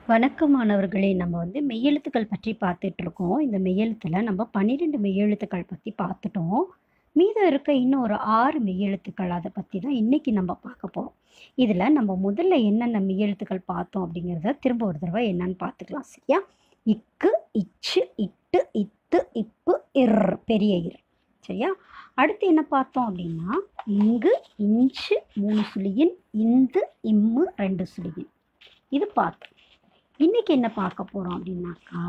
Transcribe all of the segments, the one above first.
வணக்கம் மாணவர்களே நம்ம வந்து மெய்யெழுத்துக்கள் பற்றி பார்த்துட்டு இருக்கோம் இந்த மெய்யெழுத்தில் நம்ம பன்னிரெண்டு மெய்யெழுத்துக்கள் பற்றி பார்த்துட்டோம் மீதம் இருக்க இன்னும் ஒரு ஆறு மெய்யெழுத்துக்கள் அதை பற்றி தான் இன்றைக்கி நம்ம பார்க்க போகிறோம் இதில் நம்ம முதல்ல என்னென்ன மெய்யெழுத்துக்கள் பார்த்தோம் அப்படிங்கிறத திரும்ப ஒரு தடவை என்னன்னு பார்த்துக்கலாம் சரியா இக்கு இச்சு இட்டு இத்து இப்பு இர் பெரிய இர் சரியா அடுத்து என்ன பார்த்தோம் அப்படின்னா இங்கு இஞ்சு மூணு சுழியின் இந்து இம்மு ரெண்டு சுழியின் இது பார்த்தோம் இன்னைக்கு என்ன பார்க்க போகிறோம் அப்படின்னாக்கா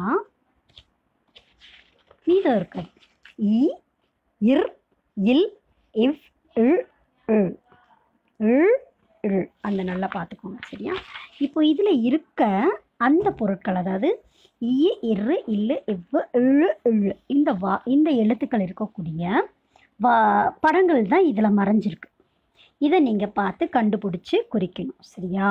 மீதம் இருக்கு இ இர் இல் இவ் இல் இல் இல் இல் அந்த நல்லா பார்த்துக்கோங்க சரியா இப்போ இதில் இருக்க அந்த பொருட்கள் அதாவது இ இரு இல்லு இவ்வு இழு இழு இந்த வா இந்த எழுத்துக்கள் இருக்கக்கூடிய வா படங்கள் தான் இதில் மறைஞ்சிருக்கு இதை நீங்கள் பார்த்து கண்டுபிடிச்சி குறிக்கணும் சரியா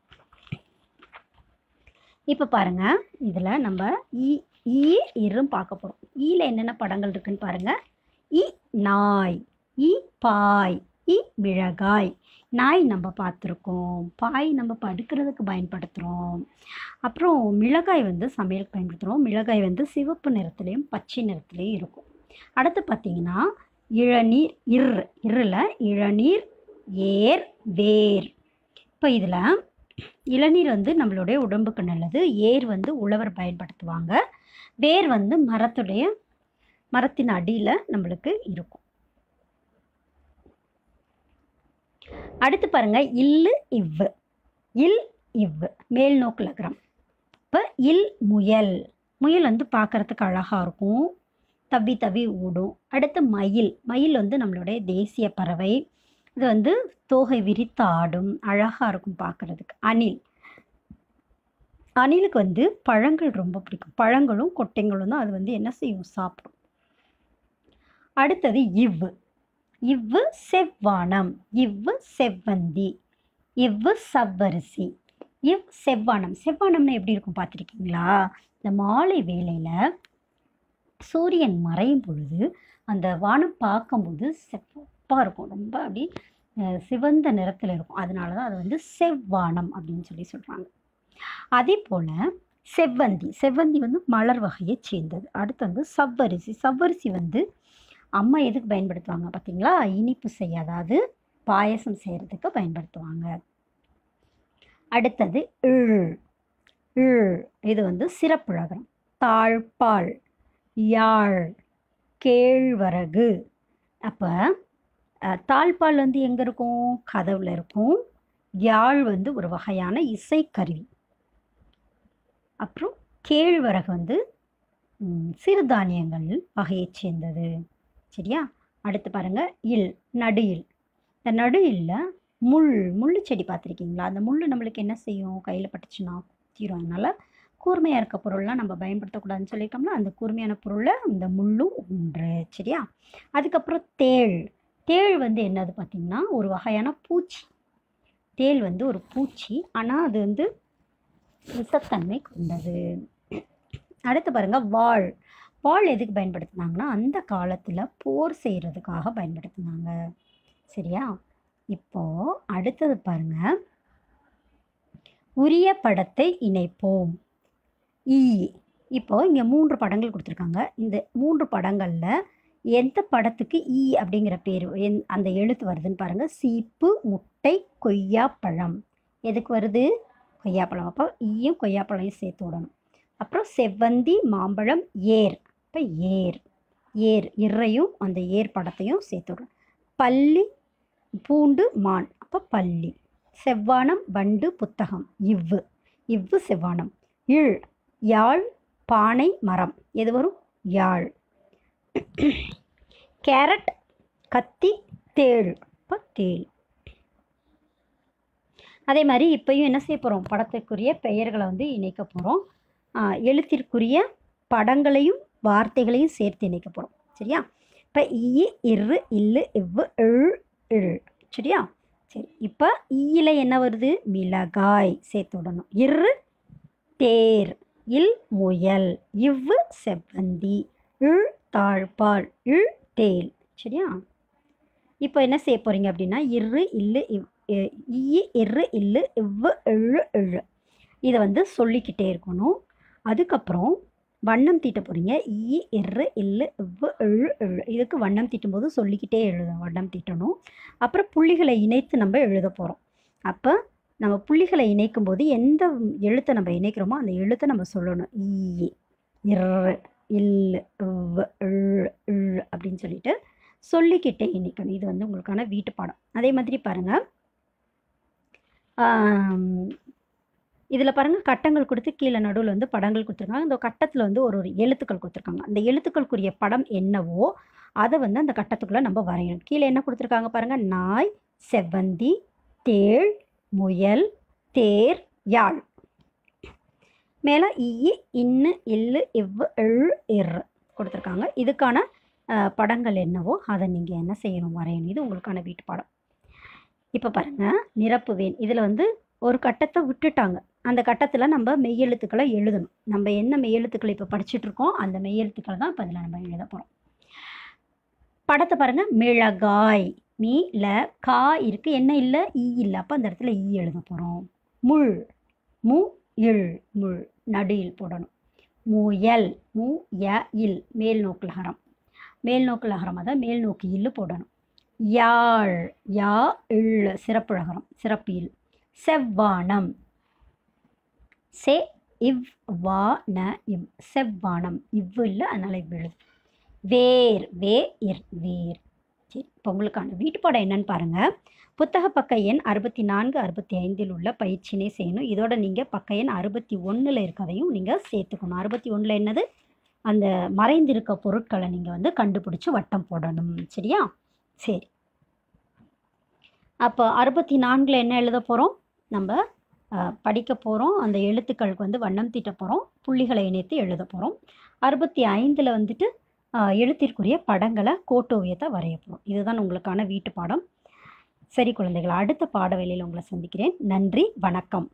இப்போ பாருங்க இதில் நம்ம இ ஈ இரும் பார்க்க போகிறோம் ஈல என்னென்ன படங்கள் இருக்குன்னு பாருங்க இ நாய் இ பாய் இ மிளகாய் நாய் நம்ம பார்த்துருக்கோம் பாய் நம்ம படுக்கிறதுக்கு பயன்படுத்துகிறோம் அப்புறம் மிளகாய் வந்து சமையலுக்கு பயன்படுத்துகிறோம் மிளகாய் வந்து சிவப்பு நிறத்துலேயும் பச்சை நிறத்துலேயும் இருக்கும் அடுத்து பார்த்தீங்கன்னா இளநீர் இர் இருல இளநீர் ஏர் வேர் இப்போ இதில் இளநீர் வந்து நம்மளுடைய உடம்புக்கு நல்லது ஏர் வந்து உழவர் பயன்படுத்துவாங்க வேர் வந்து மரத்துடைய மரத்தின் அடியில் நம்மளுக்கு இருக்கும் அடுத்து பாருங்க இல்லு இவ்வு இல் இவ்வு மேல் நோக்கு லகரம் இப்போ இல் முயல் முயல் வந்து பார்க்கறதுக்கு அழகாக இருக்கும் தவி தவி ஓடும் அடுத்து மயில் மயில் வந்து நம்மளுடைய தேசிய பறவை இது வந்து தோகை விரித்து ஆடும் அழகாக இருக்கும் பார்க்குறதுக்கு அணில் அணிலுக்கு வந்து பழங்கள் ரொம்ப பிடிக்கும் பழங்களும் கொட்டைங்களும் தான் அது வந்து என்ன செய்யும் சாப்பிடும் அடுத்தது இவ்வு இவ்வு செவ்வானம் இவ்வு செவ்வந்தி இவ்வு சவ்வரிசி இவ் செவ்வானம் செவ்வானம்னா எப்படி இருக்கும் பார்த்துருக்கீங்களா இந்த மாலை வேளையில் சூரியன் மறையும் பொழுது அந்த வானம் பார்க்கும்போது செவ்வாக இருக்கும் ரொம்ப அப்படி அஹ், சிவந்த நிறத்தில் இருக்கும் அதனால தான் அது வந்து செவ்வானம் அப்படின்னு சொல்லி சொல்கிறாங்க அதே போல் செவ்வந்தி செவ்வந்தி வந்து மலர் வகையை சேர்ந்தது அடுத்து வந்து சவ்வரிசி சவ்வரிசி வந்து அம்மா எதுக்கு பயன்படுத்துவாங்க பார்த்தீங்களா இனிப்பு செய்ய அதாவது பாயசம் செய்கிறதுக்கு பயன்படுத்துவாங்க அடுத்தது இழ் இழ் இது வந்து சிறப்புழகம் தாழ்பால் யாழ் கேழ்வரகு அப்போ தாழ்பால் வந்து எங்கே இருக்கும் கதவுல இருக்கும் யாழ் வந்து ஒரு வகையான இசைக்கருவி அப்புறம் கேழ்வரகு வந்து ம், சிறுதானியங்கள் வகையைச் சேர்ந்தது சரியா அடுத்து பாருங்க இல் நடு இல் இந்த நடு இல்ல முள் முள்ளு செடி பார்த்துருக்கீங்களா அந்த முள் நம்மளுக்கு என்ன செய்யும் கையில் பட்டுச்சுன்னா தீரும் அதனால கூர்மையாக இருக்க பொருள்லாம் நம்ம பயன்படுத்தக்கூடாதுன்னு சொல்லிட்டோம்னா அந்த கூர்மையான பொருளை இந்த முள்ளும் ஒன்று சரியா அதுக்கப்புறம் தேள் தேள் வந்து என்னது பார்த்திங்கன்னா ஒரு வகையான பூச்சி தேள் வந்து ஒரு பூச்சி ஆனால் அது வந்து விஷத்தன்மை கொண்டது அடுத்து பாருங்க வாள் வாள் எதுக்கு பயன்படுத்தினாங்கன்னா அந்த காலத்தில் போர் செய்கிறதுக்காக பயன்படுத்தினாங்க சரியா இப்போ அடுத்தது பாருங்க உரிய படத்தை இணைப்போம் ஈ இப்போ இங்கே மூன்று படங்கள் கொடுத்துருக்காங்க இந்த மூன்று படங்களில் எந்த படத்துக்கு ஈ அப்படிங்கிற பேர் எந் அந்த எழுத்து வருதுன்னு பாருங்கள் சீப்பு முட்டை கொய்யாப்பழம் எதுக்கு வருது கொய்யாப்பழம் அப்போ ஈயும் கொய்யாப்பழம் சேர்த்து விடணும் அப்புறம் செவ்வந்தி மாம்பழம் ஏர் இப்போ ஏர் ஏர் இறையும் அந்த ஏர் படத்தையும் சேர்த்து விடணும் பள்ளி பூண்டு மான் அப்போ பள்ளி செவ்வானம் வண்டு புத்தகம் இவ்வு இவ்வு செவ்வானம் இழ் யாழ் பானை மரம் எது வரும் யாழ் கேரட் கத்தி தேள் இப்போ தேள் அதே மாதிரி இப்பயும் என்ன செய்ய போகிறோம் படத்துக்குரிய பெயர்களை வந்து இணைக்க போகிறோம் எழுத்திற்குரிய படங்களையும் வார்த்தைகளையும் சேர்த்து இணைக்க போகிறோம் சரியா இப்போ ஈ இரு இல்லு இவ்வு இழ் இழ் சரியா சரி இப்போ ஈயில் என்ன வருது மிளகாய் சேர்த்து விடணும் இரு தேர் இல் முயல் இவ்வு செவ்வந்தி இழ் தாழ்பால் இழ் தேல் சரியா இப்போ என்ன செய்ய போகிறீங்க அப்படின்னா இரு இல்லு இவ் இ- ஈ இரு இல்லு இவ்வு இழு இழு இதை வந்து சொல்லிக்கிட்டே இருக்கணும் அதுக்கப்புறம் வண்ணம் தீட்ட போகிறீங்க ஈ எரு இல்லு இவ்வு எழு எழு இதுக்கு வண்ணம் தீட்டும் போது சொல்லிக்கிட்டே எழுத வண்ணம் தீட்டணும் அப்புறம் புள்ளிகளை இணைத்து நம்ம எழுத போகிறோம் அப்போ நம்ம புள்ளிகளை இணைக்கும் போது எந்த எழுத்தை நம்ம இணைக்கிறோமோ அந்த எழுத்தை நம்ம சொல்லணும் ஈ இரு இல்லு இவ்வு எழு இழு அப்படின்னு சொல்லிட்டு சொல்லிக்கிட்டே இணைக்கணும் இது வந்து உங்களுக்கான வீட்டு பாடம் அதே மாதிரி பாருங்கள் இதில் பாருங்கள் கட்டங்கள் கொடுத்து கீழே நடுவில் வந்து படங்கள் கொடுத்துருக்காங்க இந்த கட்டத்தில் வந்து ஒரு ஒரு எழுத்துக்கள் கொடுத்துருக்காங்க அந்த எழுத்துக்களுக்குரிய படம் என்னவோ அதை வந்து அந்த கட்டத்துக்குள்ளே நம்ம வரையணும் கீழே என்ன கொடுத்துருக்காங்க பாருங்கள் நாய் செவ்வந்தி தேள் முயல் தேர் யாழ் மேலே ஈ இன்னு இல்லு இவ்வு எழு இரு கொடுத்துருக்காங்க இதுக்கான அஹ், படங்கள் என்னவோ அதை நீங்கள் என்ன செய்யணும் வரையணும் இது உங்களுக்கான வீட்டு பாடம் இப்போ பாருங்கள் நிரப்புவேன் இதில் வந்து ஒரு கட்டத்தை விட்டுட்டாங்க அந்த கட்டத்தில் நம்ம மெய்யெழுத்துக்களை எழுதணும் நம்ம என்ன மெய்யெழுத்துக்களை இப்போ படிச்சுட்டு இருக்கோம் அந்த மெய்யெழுத்துக்களை தான் இப்போ இதில் நம்ம எழுத போகிறோம் படத்தை பாருங்கள் மிளகாய் மீ ல கா இருக்குது என்ன இல்லை ஈ இல்லை அப்போ அந்த இடத்துல ஈ எழுத போகிறோம் முள் மு இல் முள் நடுயில் போடணும் முயல் மு ய இல் மேல் நோக்கு லகரம் மேல் நோக்கு லகரம் அதான் மேல் நோக்கு இல்லு போடணும் யாழ் யா இல் சிறப்பு லகரம் சிறப்பு இல் செவ்வானம் செ இவ் வா ந இவ் செவ்வானம் இவ்வு இல்லை அதனால் இவ் எழுது வேர் வே இர் வேர் சரி இப்போ உங்களுக்கான வீட்டுப்பாடம் என்னன்னு பாருங்கள் புத்தக பக்க எண் அறுபத்தி நான்கு அறுபத்தி ஐந்தில் உள்ள பயிற்சினே செய்யணும் இதோட நீங்கள் பக்க எண் அறுபத்தி ஒன்றில் இருக்கதையும் நீங்கள் சேர்த்துக்கணும் அறுபத்தி ஒன்றில் என்னது அந்த மறைந்திருக்க பொருட்களை நீங்கள் வந்து கண்டுபிடிச்சி வட்டம் போடணும் சரியா சரி அப்போ அறுபத்தி நான்கில் என்ன எழுத போகிறோம் நம்ம அஹ், படிக்க போகிறோம் அந்த எழுத்துக்களுக்கு வந்து வண்ணம் தீட்ட போகிறோம் புள்ளிகளை இணைத்து எழுத போகிறோம் அறுபத்தி ஐந்தில் வந்துட்டு அஹ், எழுத்திற்குரிய படங்களை கோட்டோவியத்தை வரைய போகிறோம் இதுதான் உங்களுக்கான வீட்டு பாடம் சரி குழந்தைகள் அடுத்த பாட வேளையில் உங்களை சந்திக்கிறேன் நன்றி வணக்கம்